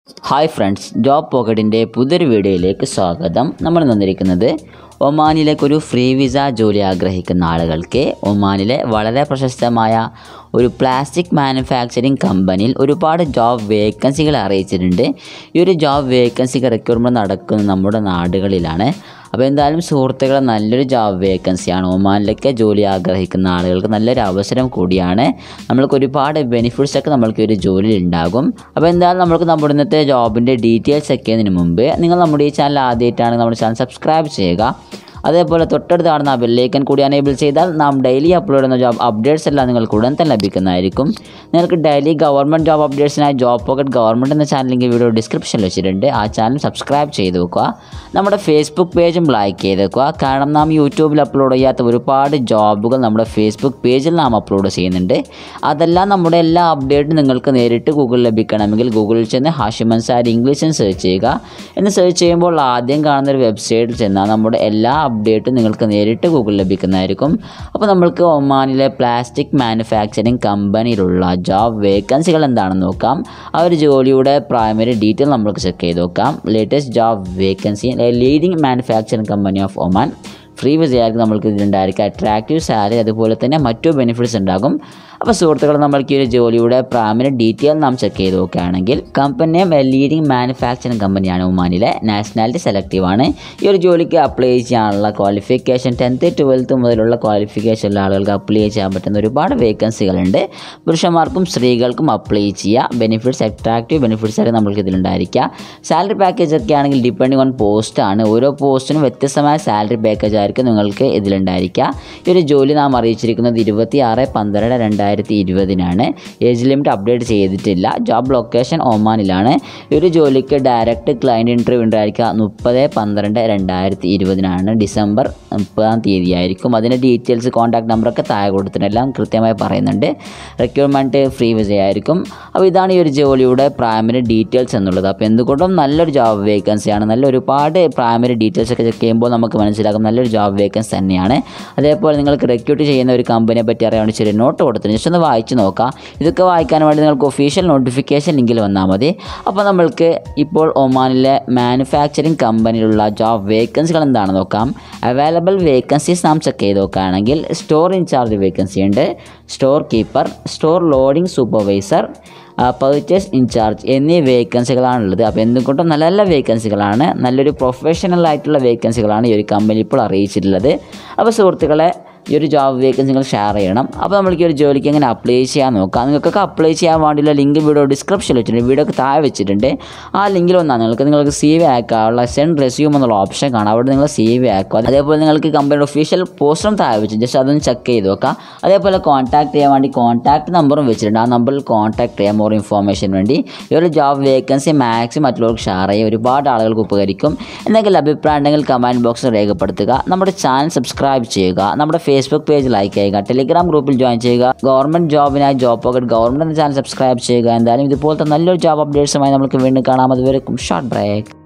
hi friends job പോക്കറ്റിൻ്റെ പുതിയൊരു വീഡിയോയിലേക്ക് സ്വാഗതം നമ്മൾ വന്നിരിക്കുന്നത് ഒമാനിലേക്ക് ഒരു ഫ്രീ വിസ ജോലി ആഗ്രഹിക്കുന്ന ആളുകൾക്ക് ഒമാനിലെ വളരെ പ്രശസ്തമായ ഒരു പ്ലാസ്റ്റിക് മാനുഫാക്ചറിങ് കമ്പനിയിൽ ഒരുപാട് ജോബ് വേക്കൻസികൾ അറിയിച്ചിട്ടുണ്ട് ഈ ഒരു ജോബ് വേക്കൻസിക്ക് റിക്രൂട്ട്മെൻറ്റ് നടക്കുന്നത് നമ്മുടെ നാടുകളിലാണ് അപ്പോൾ എന്തായാലും സുഹൃത്തുക്കളെ നല്ലൊരു ജോബ് വേക്കൻസിയാണ് ഒമാനിലൊക്കെ ജോലി ആഗ്രഹിക്കുന്ന ആളുകൾക്ക് നല്ലൊരു അവസരം കൂടിയാണ് നമ്മൾക്ക് ഒരുപാട് ബെനിഫിറ്റ്സ് ഒക്കെ നമ്മൾക്ക് ഈ ഒരു ജോലിയിൽ ഉണ്ടാകും അപ്പോൾ എന്തായാലും നമ്മൾക്ക് നമ്മുടെ ഇന്നത്തെ ജോബിൻ്റെ ഡീറ്റെയിൽസ് ഒക്കെ അതിന് മുമ്പ് നിങ്ങൾ നമ്മുടെ ഈ ചാനൽ ആദ്യമായിട്ടാണ് നമ്മുടെ ചാനൽ സബ്സ്ക്രൈബ് ചെയ്യുക അതേപോലെ തൊട്ടടുത്ത് കാണുന്ന ആ ബെല്ലൈക്കൻ കൂടി അനേബിൾ ചെയ്താൽ നാം ഡെയിലി അപ്ലോഡ് ചെയ്യുന്ന ജോബ് അപ്ഡേറ്റ്സ് എല്ലാം നിങ്ങൾക്ക് ഉടൻ തന്നെ ലഭിക്കുന്നതായിരിക്കും നിങ്ങൾക്ക് ഡെയിലി ഗവൺമെൻറ് ജോബ് അപ്ഡേറ്റ്സിനായി ജോബ് പോക്കറ്റ് ഗവൺമെൻറ് എന്ന ചാനൽ ലിങ്ക് വീഡിയോ ഡിസ്ക്രിപ്ഷനിൽ വെച്ചിട്ടുണ്ട് ആ ചാനൽ സബ്സ്ക്രൈബ് ചെയ്ത് വെക്കുക നമ്മുടെ ഫേസ്ബുക്ക് പേജും ലൈക്ക് ചെയ്ത് വെക്കുക കാരണം നാം യൂട്യൂബിൽ അപ്ലോഡ് ചെയ്യാത്ത ഒരുപാട് ജോബുകൾ നമ്മുടെ ഫേസ്ബുക്ക് പേജിൽ നാം അപ്ലോഡ് ചെയ്യുന്നുണ്ട് അതെല്ലാം നമ്മുടെ എല്ലാ അപ്ഡേറ്റും നിങ്ങൾക്ക് നേരിട്ട് ഗൂഗിളിൽ ലഭിക്കണമെങ്കിൽ ഗൂഗിളിൽ ചെന്ന് ഹാഷിം അൻസാരി ഇംഗ്ലീഷും സെർച്ച് ചെയ്യുക എന്ന് സെർച്ച് ചെയ്യുമ്പോൾ ആദ്യം കാണുന്ന ഒരു വെബ്സൈറ്റിൽ ചെന്നാൽ നമ്മുടെ എല്ലാ അപ്ഡേറ്റും നിങ്ങൾക്ക് നേരിട്ട് ഗൂഗിളിൽ ലഭിക്കുന്നതായിരിക്കും അപ്പോൾ നമ്മൾക്ക് ഒമാനിലെ പ്ലാസ്റ്റിക് മാനുഫാക്ചറിങ് കമ്പനിയിലുള്ള ജോബ് വേക്കൻസികൾ എന്താണെന്ന് നോക്കാം ആ ഒരു ജോലിയുടെ പ്രൈമറി ഡീറ്റെയിൽ നമ്മൾക്ക് ചെക്ക് ചെയ്ത് നോക്കാം latest job vacancy leading manufacturing company of Oman free വിസയായിരിക്കും നമ്മൾക്ക് ഇതിലുണ്ടായിരിക്കും അട്രാക്റ്റീവ് സാലറി അതുപോലെ തന്നെ മറ്റു ബെനിഫിറ്റ്സ് ഉണ്ടാകും അപ്പോൾ സുഹൃത്തുക്കൾ നമ്മൾക്ക് ഈ ഒരു ജോലിയുടെ പ്രാമിന് ഡീറ്റെയിൽ നാം ചെക്ക് ചെയ്ത് നോക്കുകയാണെങ്കിൽ കമ്പനി ലീഡിംഗ് മാനുഫാക്ചറിങ് കമ്പനിയാണ് ഒമാനിലെ നാഷണാലിറ്റി സെലക്റ്റീവ് ആണ് ഈ ഒരു ജോലിക്ക് അപ്ലൈ ചെയ്യാനുള്ള ക്വാളിഫിക്കേഷൻ ടെൻത്ത് ട്വൽത്ത് മുതലുള്ള ക്വാളിഫിക്കേഷനുള്ള ആളുകൾക്ക് അപ്ലൈ ചെയ്യാൻ പറ്റുന്ന ഒരുപാട് വേക്കൻസികളുണ്ട് പുരുഷന്മാർക്കും സ്ത്രീകൾക്കും അപ്ലൈ ചെയ്യുക ബെനിഫിറ്റ്സ് അട്രാക്റ്റീവ് ബെനിഫിറ്റ്സ് ആയിട്ട് നമ്മൾക്ക് ഇതിലുണ്ടായിരിക്കുക സാലറി പാക്കേജ് ഒക്കെ ആണെങ്കിൽ ഡിപ്പെൻഡിങ് ഓൺ പോസ്റ്റ് ആണ് ഓരോ പോസ്റ്റിനും വ്യത്യസ്തമായ സാലറി പാക്കേജ് ആയിരിക്കും നിങ്ങൾക്ക് ഇതിലുണ്ടായിരിക്കുക ഈ ഒരു ജോലി നാം അറിയിച്ചിരിക്കുന്നത് ഇരുപത്തി ആറ് പന്ത്രണ്ട് രണ്ടായിരത്തി ഇരുപതിനാണ് ഏജ് ലിമിറ്റ് അപ്ഡേറ്റ് ചെയ്തിട്ടില്ല ജോബ് ലൊക്കേഷൻ ഒമാനിലാണ് ഈ ഒരു ജോലിക്ക് ഡയറക്റ്റ് ക്ലയൻറ്റ് ഇൻ്റർവ്യൂ ഉണ്ടായിരിക്കുക മുപ്പത് പന്ത്രണ്ട് രണ്ടായിരത്തി ഇരുപതിനാണ് ഡിസംബർ മുപ്പതാം തീയതി ആയിരിക്കും അതിൻ്റെ ഡീറ്റെയിൽസ് കോൺടാക്ട് നമ്പറൊക്കെ താഴെ കൊടുത്തിട്ടെല്ലാം കൃത്യമായി പറയുന്നുണ്ട് റിക്രൂട്ട്മെൻറ്റ് ഫ്രീ വിസ ആയിരിക്കും അപ്പോൾ ഇതാണ് ഈ ഒരു ജോലിയുടെ പ്രൈമറി ഡീറ്റെയിൽസ് എന്നുള്ളത് അപ്പോൾ എന്തുകൊണ്ടും നല്ലൊരു ജോബ് വേക്കൻസിയാണ് നല്ല ഒരുപാട് പ്രൈമറി ഡീറ്റെയിൽസ് ഒക്കെ ചെക്ക് ചെയ്യുമ്പോൾ നമുക്ക് മനസ്സിലാക്കും നല്ലൊരു ജോബ് വേക്കൻസി തന്നെയാണ് അതേപോലെ നിങ്ങൾക്ക് റിക്രൂട്ട് ചെയ്യുന്ന ഒരു കമ്പനിയെ പറ്റി അറിയാൻ വേണ്ടി ചെറിയ നോട്ട് കൊടുത്തിട്ടുണ്ട് ജസ്റ്റ് ഒന്ന് വായിച്ച് നോക്കാം ഇതൊക്കെ വായിക്കാൻ വേണ്ടി നിങ്ങൾക്ക് ഒഫീഷ്യൽ നോട്ടിഫിക്കേഷൻ ലിങ്കിൽ വന്നാൽ മതി അപ്പോൾ നമ്മൾക്ക് ഇപ്പോൾ ഒമാനിലെ മാനുഫാക്ചറിങ് കമ്പനിയിലുള്ള ജോബ് വേക്കൻസികൾ എന്താണെന്ന് നോക്കാം അവൈലബിൾ വേക്കൻസീസ് നാം ചെക്ക് ചെയ്ത് നോക്കുകയാണെങ്കിൽ സ്റ്റോർ ഇൻചാർജ് വേക്കൻസി ഉണ്ട് store keeper store loading supervisor purchase in charge എന്നീ വേക്കൻസികളാണുള്ളത് അപ്പോൾ എന്തുകൊണ്ടും നല്ല നല്ല വേക്കൻസികളാണ് നല്ലൊരു പ്രൊഫഷണൽ ആയിട്ടുള്ള വേക്കൻസികളാണ് ഈ ഒരു കമ്പനി ഇപ്പോൾ അറിയിച്ചിട്ടുള്ളത് അപ്പോൾ സുഹൃത്തുക്കളെ ഈ ഒരു ജോബ് വേക്കൻസി നിങ്ങൾ ഷെയർ ചെയ്യണം അപ്പോൾ നമ്മൾക്ക് ഈ ഒരു ജോലിക്ക് എങ്ങനെ അപ്ലൈ ചെയ്യാൻ നോക്കാം നിങ്ങൾക്കൊക്കെ അപ്ലൈ ചെയ്യാൻ വേണ്ടിയുള്ള ലിങ്ക് വീഡിയോ ഡിസ്ക്രിപ്ഷനിൽ വെച്ചിട്ടുണ്ട് വീഡിയോക്ക് താഴെ വെച്ചിട്ടുണ്ട് ആ ലിങ്കിൽ വന്നാൽ നിങ്ങൾക്ക് നിങ്ങൾക്ക് സി വി ആക്കാനുള്ള സെൻഡ് റെസ്യൂം എന്നുള്ള ഓപ്ഷൻ കാണാം അവിടെ നിങ്ങൾ സി വി ആക്കുക അതേപോലെ നിങ്ങൾക്ക് കമ്പനിയുടെ ഒഫീഷ്യൽ പോസ്റ്ററും താഴെ വെച്ചു ജസ്റ്റ് അതൊന്ന് ചെക്ക് ചെയ്ത് നോക്കാം അതേപോലെ കോൺടാക്ട് ചെയ്യാൻ വേണ്ടി കോൺടാക്ട് നമ്പറും വെച്ചിട്ടുണ്ട് ആ നമ്പറിൽ കോൺടാക്ട് ചെയ്യാൻ മോർ ഇൻഫോർമേഷൻ വേണ്ടി ഈ ഒരു ജോബ് വേക്കൻസി മാക്സിമം മറ്റുള്ളവർക്ക് ഷെയർ ചെയ്യുക ഒരുപാട് ആളുകൾക്ക് ഉപകരിക്കും എന്തെങ്കിലും അഭിപ്രായം ഉണ്ടെങ്കിൽ കമൻറ്റ് ബോക്സിൽ രേഖപ്പെടുത്തുക നമ്മുടെ ചാനൽ സബ്സ്ക്രൈബ് ചെയ്യുക നമ്മുടെ ഫേസ്ബുക്ക് പേജ് ലൈക്ക് ചെയ്യുക ടെലിഗ്രാം ഗ്രൂപ്പിൽ ജോയിൻ ചെയ്യുക ഗവൺമെൻറ് ജോബിനായി ജോബ് പോക്കറ്റ് ഗവൺമെൻറ് എന്ന ചാനൽ സബ്സ്ക്രൈബ് ചെയ്യുക എന്തായാലും ഇതുപോലത്തെ നല്ലൊരു ജോബ് അപ്ഡേറ്റ്സുമായി നമുക്ക് വീണ്ടും കാണാം അതുവരെ ഷോർട്ട് ബ്രേക്ക്